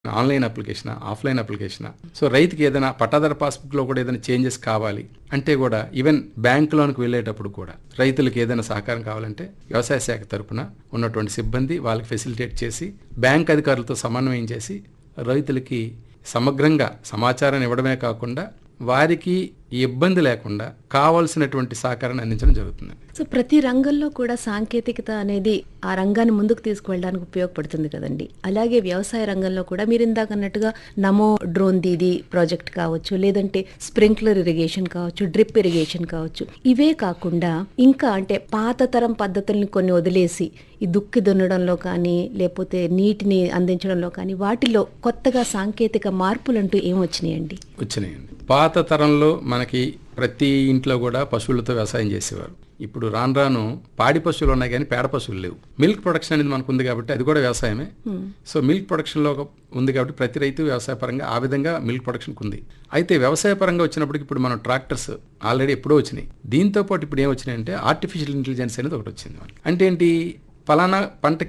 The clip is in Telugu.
Online application offline application so రైతుకి ఏదైనా పట్టాదార పాస్బుక్ లో కూడా ఏదైనా చేంజెస్ కావాలి అంటే కూడా ఈవెన్ బ్యాంక్ లోనికి వెళ్ళేటప్పుడు కూడా రైతులకు ఏదైనా సహకారం కావాలంటే వ్యవసాయ శాఖ తరపున ఉన్నటువంటి సిబ్బంది వాళ్ళకి ఫెసిలిటేట్ చేసి బ్యాంక్ అధికారులతో సమన్వయం చేసి రైతులకి సమగ్రంగా సమాచారాన్ని ఇవ్వడమే కాకుండా వారికి ఇబ్బంది లేకుండా కావాల్సినటువంటి సహకారాన్ని అందించడం జరుగుతుంది సో ప్రతి రంగంలో కూడా సాంకేతికత అనేది ఆ రంగాన్ని ముందుకు తీసుకువెళ్ళడానికి ఉపయోగపడుతుంది కదండి అలాగే వ్యవసాయ రంగంలో కూడా మీరు ఇందాక అన్నట్టుగా నమో డ్రోన్ దీది ప్రాజెక్ట్ కావచ్చు లేదంటే స్ప్రింక్లర్ ఇరిగేషన్ కావచ్చు డ్రిప్ ఇరిగేషన్ కావచ్చు ఇవే కాకుండా ఇంకా అంటే పాత తరం పద్ధతుల్ని కొన్ని వదిలేసి ఈ దుక్కి దున్నడంలో కానీ లేకపోతే నీటిని అందించడంలో కానీ వాటిలో కొత్తగా సాంకేతిక మార్పులంటూ ఏమొచ్చినాయండి వచ్చినాయండి పాత తరంలో మనకి ప్రతి ఇంట్లో కూడా పశువులతో వ్యవసాయం చేసేవారు ఇప్పుడు రాను రాను పాడి పశువులు ఉన్నాయి కానీ పేడ పశువులు లేవు మిల్క్ ప్రొడక్షన్ అనేది మనకు ఉంది కాబట్టి అది కూడా వ్యవసాయమే సో మిల్క్ ప్రొడక్షన్ లో ఒక- ఉంది కాబట్టి ప్రతి రైతు వ్యవసాయ పరంగా ఆ విధంగా మిల్క్ ప్రొడక్షన్ ఉంది అయితే వ్యవసాయ పరంగా వచ్చినప్పటికి ఇప్పుడు మనం ట్రాక్టర్స్ ఆల్రెడీ ఎప్పుడో వచ్చినాయి దీంతో పాటు ఇప్పుడు ఏం వచ్చినాయంటే ఆర్టిఫిషియల్ ఇంటెలిజెన్స్ అనేది ఒకటి వచ్చింది మనకి. అంటే ఏంటి ఫలానా పంటకి